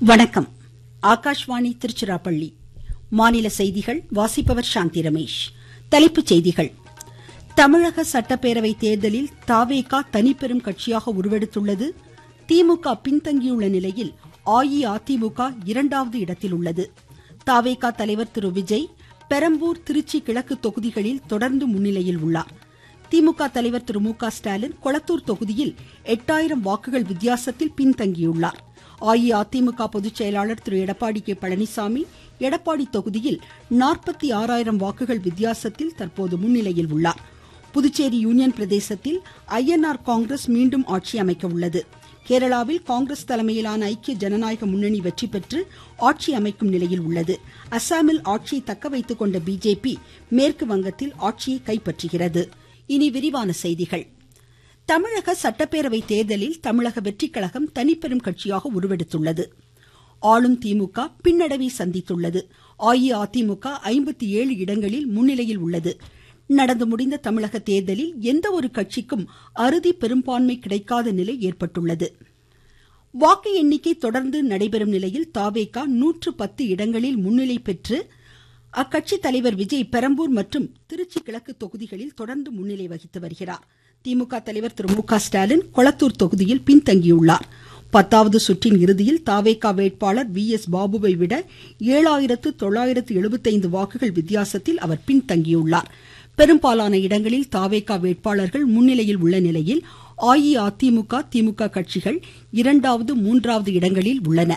வணக்கம் ஆகாஷ்வாணி திருச்சிராப்பள்ளி மாநில செய்திகள் வாசிப்பவர் சாந்தி ரமேஷ் தலைப்புச் செய்திகள் தமிழக சட்டப்பேரவை தேர்தலில் தாவேகா தனிப்பெரும் கட்சியாக உருவெடுத்துள்ளது திமுக பின்தங்கியுள்ள நிலையில் அஇஅதிமுக இரண்டாவது இடத்தில் உள்ளது தாவேகா தலைவர் திரு விஜய் பெரம்பூர் திருச்சி கிழக்கு தொகுதிகளில் தொடர்ந்து முன்னிலையில் உள்ளார் திமுக தலைவர் திரு மு க ஸ்டாலின் கொளத்தூர் தொகுதியில் எட்டாயிரம் வாக்குகள் வித்தியாசத்தில் பின்தங்கியுள்ளார் அஇஅதிமுக பொதுச் செயலாளர் திரு எடப்பாடி கே பழனிசாமி எடப்பாடி தொகுதியில் நாற்பத்தி ஆறாயிரம் வாக்குகள் வித்தியாசத்தில் தற்போது முன்னிலையில் உள்ளார் புதுச்சேரி யூனியன் பிரதேசத்தில் ஐஎன்ஆர் காங்கிரஸ் மீண்டும் ஆட்சி அமைக்க உள்ளது கேரளாவில் காங்கிரஸ் தலைமையிலான ஐக்கிய ஜனநாயக முன்னணி வெற்றி பெற்று ஆட்சி அமைக்கும் நிலையில் உள்ளது அசாமில் ஆட்சியை தக்க வைத்துக் கொண்ட பிஜேபி மேற்கு வங்கத்தில் ஆட்சியை கைப்பற்றுகிறது இனி விரிவான செய்திகள் தமிழக சட்டப்பேரவை தேர்தலில் தமிழக வெற்றிக்கழகம் தனிப்பெரும் கட்சியாக உருவெடுத்துள்ளது ஆளும் திமுக பின்னடைவை சந்தித்துள்ளது அஇஅதிமுக ஐம்பத்தி ஏழு இடங்களில் முன்னிலையில் உள்ளது நடந்து முடிந்த தமிழக தேர்தலில் எந்த ஒரு கட்சிக்கும் அறுதி பெரும்பான்மை கிடைக்காத நிலை ஏற்பட்டுள்ளது வாக்கு எண்ணிக்கை தொடர்ந்து நடைபெறும் நிலையில் தாவேகா நூற்று பத்து இடங்களில் முன்னிலை பெற்று அக்கட்சி தலைவர் விஜய் பெரம்பூர் மற்றும் திருச்சி கிழக்கு தொகுதிகளில் தொடர்ந்து முன்னிலை வகித்து வருகிறார் திமுக தலைவர் திரு மு க ஸ்டாலின் கொளத்தூர் தொகுதியில் பின்தங்கியுள்ளார் பத்தாவது சுற்றின் இறுதியில் தாவேகா வேட்பாளர் வி எஸ் பாபுவை விட ஏழாயிரத்து தொள்ளாயிரத்து எழுபத்தைந்து வாக்குகள் வித்தியாசத்தில் அவர் பின்தங்கியுள்ளார் பெரும்பாலான இடங்களில் தாவேகா வேட்பாளர்கள் முன்னிலையில் உள்ள நிலையில் அஇஅதிமுக திமுக கட்சிகள் இரண்டாவது மூன்றாவது இடங்களில் உள்ளன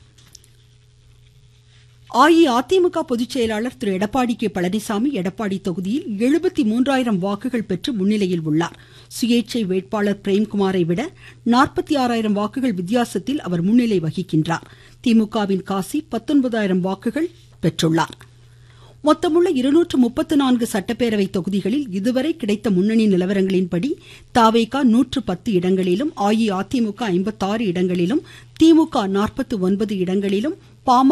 அஇஅதிமுக பொதுச் செயலாளர் திரு எடப்பாடி கே பழனிசாமி எடப்பாடி தொகுதியில் எழுபத்தி மூன்றாயிரம் வாக்குகள் பெற்று முன்னிலையில் உள்ளார் சுயேட்சை வேட்பாளர் பிரேம்குமாரை விட நாற்பத்தி ஆறாயிரம் வாக்குகள் வித்தியாசத்தில் அவர் முன்னிலை வகிக்கின்றார் திமுகவின் காசி பத்தொன்பதாயிரம் வாக்குகள் பெற்றுள்ளார் மொத்தமுள்ள இருநூற்று முப்பத்து நான்கு சட்டப்பேரவை தொகுதிகளில் இதுவரை கிடைத்த முன்னணி நிலவரங்களின்படி தாவேகா நூற்று பத்து இடங்களிலும் அஇஅதிமுக ஐம்பத்தாறு இடங்களிலும் திமுக நாற்பத்து ஒன்பது இடங்களிலும் பாமக